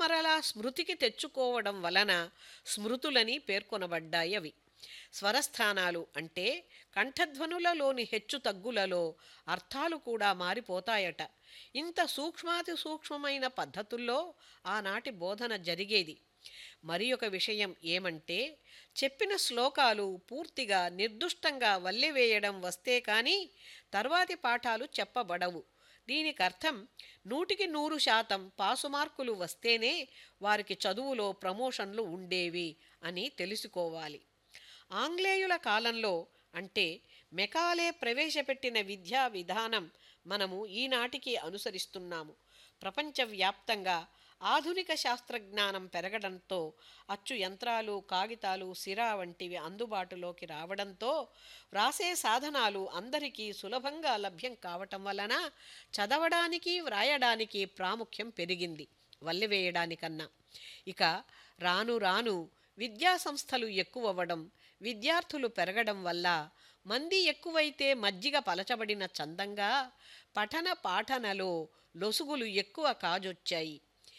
మరలా స్మృతికి తెచ్చుకోవడం వలన స్మృతులని పేర్కొనబడ్డాయి అవి స్వరస్థానాలు అంటే కంఠధ్వనులలోని హెచ్చు తగ్గులలో అర్థాలు కూడా మారిపోతాయట ఇంత సూక్ష్మాతి సూక్ష్మమైన పద్ధతుల్లో ఆనాటి బోధన జరిగేది మరి ఒక విషయం ఏమంటే చెప్పిన శ్లోకాలు పూర్తిగా నిర్దుష్టంగా వల్లెవేయడం వస్తే కానీ తర్వాతి పాఠాలు చెప్పబడవు దీనికి అర్థం నూటికి నూరు శాతం పాసు మార్కులు వస్తేనే వారికి చదువులో ప్రమోషన్లు ఉండేవి అని తెలుసుకోవాలి ఆంగ్లేయుల కాలంలో అంటే మెకాలే ప్రవేశపెట్టిన విద్యా విధానం మనము ఈనాటికి అనుసరిస్తున్నాము ప్రపంచవ్యాప్తంగా ఆధునిక శాస్త్రజ్ఞానం పెరగడంతో అచ్చు యంత్రాలు కాగితాలు సిరా వంటివి అందుబాటులోకి రావడంతో వ్రాసే సాధనాలు అందరికీ సులభంగా లభ్యం కావటం వలన చదవడానికి వ్రాయడానికి ప్రాముఖ్యం పెరిగింది వల్లెవేయడానికన్నా ఇక రాను రాను విద్యా సంస్థలు ఎక్కువవ్వడం విద్యార్థులు పెరగడం వల్ల మంది ఎక్కువైతే మజ్జిగ పలచబడిన చందంగా పఠన పాఠనలో లొసుగులు ఎక్కువ కాజొచ్చాయి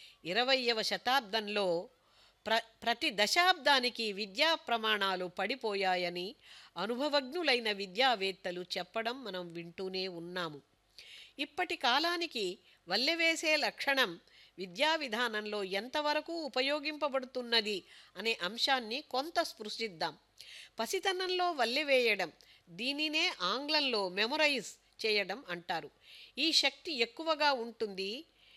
ఇరవయవ శతాబ్దంలో ప్ర ప్రతి దశాబ్దానికి విద్యా ప్రమాణాలు పడిపోయాయని అనుభవజ్ఞులైన విద్యావేత్తలు చెప్పడం మనం వింటూనే ఉన్నాము ఇప్పటి కాలానికి వల్లెవేసే లక్షణం విద్యా విధానంలో ఎంతవరకు ఉపయోగింపబడుతున్నది అనే అంశాన్ని కొంత స్పృశిద్దాం పసితనంలో వల్లెవేయడం దీనినే ఆంగ్లంలో మెమొరైజ్ చేయడం అంటారు ఈ శక్తి ఎక్కువగా ఉంటుంది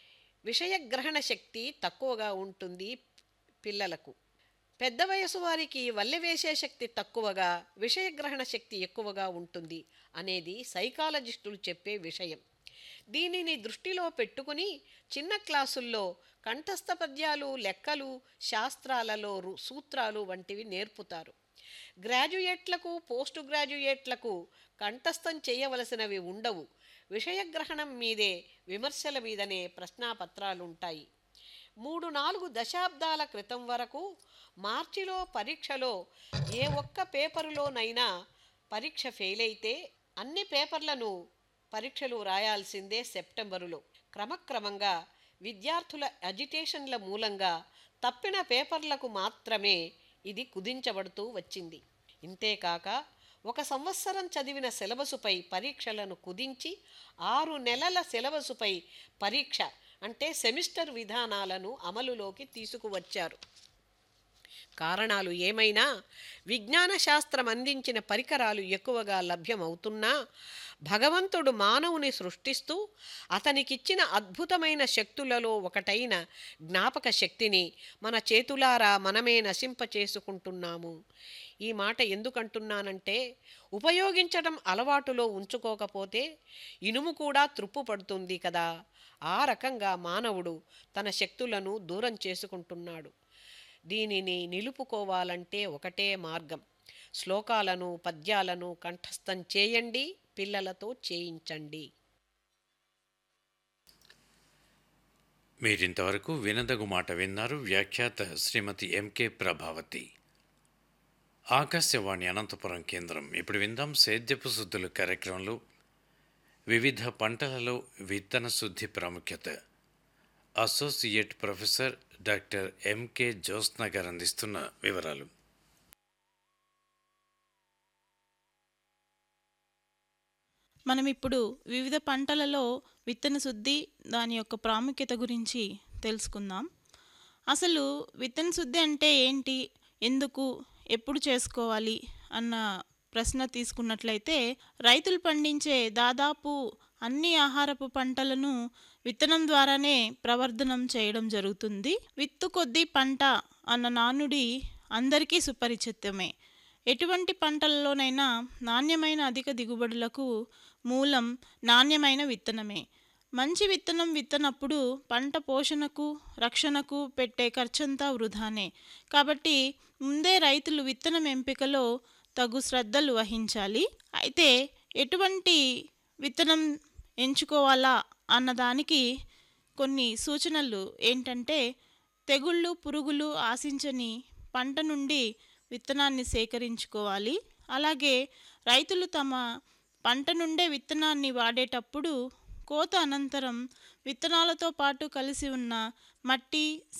విషయగ్రహణ శక్తి తక్కువగా ఉంటుంది పిల్లలకు పెద్ద వయసు వారికి వల్లెవేసే శక్తి తక్కువగా విషయగ్రహణ శక్తి ఎక్కువగా ఉంటుంది అనేది సైకాలజిస్టులు చెప్పే విషయం దీనిని దృష్టిలో పెట్టుకుని చిన్న క్లాసుల్లో కంఠస్థ పద్యాలు లెక్కలు శాస్త్రాలలో రు- సూత్రాలు వంటివి నేర్పుతారు గ్రాడ్యుయేట్లకు పోస్ట్ గ్రాడ్యుయేట్లకు కంఠస్థం చేయవలసినవి ఉండవు విషయగ్రహణం మీదే విమర్శల మీదనే ప్రశ్నాపత్రాలుంటాయి మూడు నాలుగు దశాబ్దాల క్రితం వరకు మార్చిలో పరీక్షలో ఏ ఒక్క పేపరులోనైనా పరీక్ష ఫెయిల్ అయితే అన్ని పేపర్లను పరీక్షలు రాయాల్సిందే సెప్టెంబరులో క్రమక్రమంగా విద్యార్థుల అజిటేషన్ల మూలంగా తప్పిన పేపర్లకు మాత్రమే ఇది కుదించబడుతూ వచ్చింది ఇంతేకాక ఒక సంవత్సరం చదివిన సిలబసుపై పరీక్షలను కుదించి ఆరు నెలల సిలబసుపై పరీక్ష అంటే సెమిస్టర్ విధానాలను అమలులోకి తీసుకువచ్చారు కారణాలు ఏమైనా విజ్ఞాన శాస్త్రం అందించిన పరికరాలు ఎక్కువగా లభ్యమవుతున్నా భగవంతుడు మానవుని సృష్టిస్తూ అతనికిచ్చిన అద్భుతమైన శక్తులలో ఒకటైన జ్ఞాపక శక్తిని మన చేతులారా మనమే నశింపచేసుకుంటున్నాము ఈ మాట ఎందుకంటున్నానంటే ఉపయోగించడం అలవాటులో ఉంచుకోకపోతే ఇనుము కూడా త్రుప్పు పడుతుంది కదా ఆ రకంగా మానవుడు తన శక్తులను దూరం చేసుకుంటున్నాడు దీనిని నిలుపుకోవాలంటే ఒకటే మార్గం శ్లోకాలను పద్యాలను కంఠస్థం చేయండి పిల్లలతో చేయించండి మీరింతవరకు వినదగు మాట విన్నారు వ్యాఖ్యాత శ్రీమతి ఎంకే ప్రభావతి ఆకాశవాణి అనంతపురం కేంద్రం ఇప్పుడు విందాం సేద్యపు శుద్ధులు కార్యక్రమంలో వివిధ పంటలలో విత్తన శుద్ధి ప్రాముఖ్యత associate professor doctor M K Jyotsna garu అందిస్తున్న వివరాలు మనం ఇప్పుడు వివిధ పంటలలో విత్తన శుద్ధి దాని యొక్క ప్రాముఖ్యత గురించి తెలుసుకుందాం అసలు విత్తన శుద్ధి అంటే ఏంటి ఎందుకు ఎప్పుడు చేసుకోవాలి అన్న ప్రశ్న తీసుకున్నట్లయితే రైతులు పండించే దాదాపు అన్ని ఆహారపు పంటలను విత్తనం ద్వారానే ప్రవర్ధనం చేయడం జరుగుతుంది విత్తు కొద్దీ పంట అన్న నానుడి అందరికీ సుపరిచితమే ఎటువంటి పంటలలోనైనా నాణ్యమైన అధిక దిగుబడులకు మూలం నాణ్యమైన విత్తనమే మంచి విత్తనం విత్తనప్పుడు పంట పోషణకు రక్షణకు పెట్టే ఖర్చంతా వృధానే కాబట్టి ముందే రైతులు విత్తనం ఎంపికలో తగు శ్రద్ధలు వహించాలి అయితే ఎటువంటి విత్తనం ఎంచుకోవాలా అన్నదానికి కొన్ని సూచనలు ఏంటంటే తెగుళ్ళు పురుగులు ఆశించని పంట నుండి విత్తనాన్ని సేకరించుకోవాలి అలాగే రైతులు తమ పంట నుండే విత్తనాన్ని వాడేటప్పుడు కోత అనంతరం విత్తనాలతో పాటు కలిసి ఉన్న మట్టి